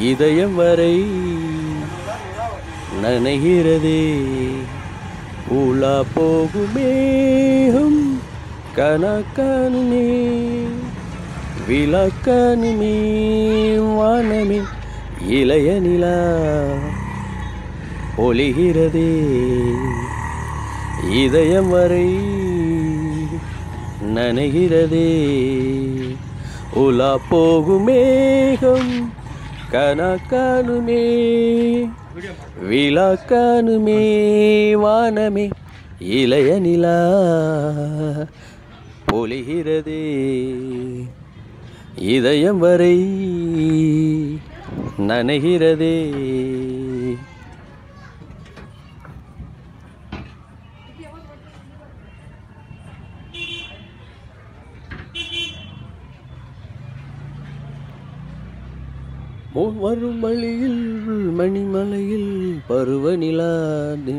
இதயம் வரை நனைகிறதே உலா போகுமேகம் கனக்கனுமே விளக்கனுமே வானமே இளைய நிலா ஒளிகிறதே இதயம் வரை நனைகிறதே உலா போகும் மேகம் கனக்கானுமே விழாக்கானுமே வானமே இளைய நிலா பொலிகிறதே இதயம் வரை நனைகிறதே வரும் வழியில் மணிமலையில் பருவநிலா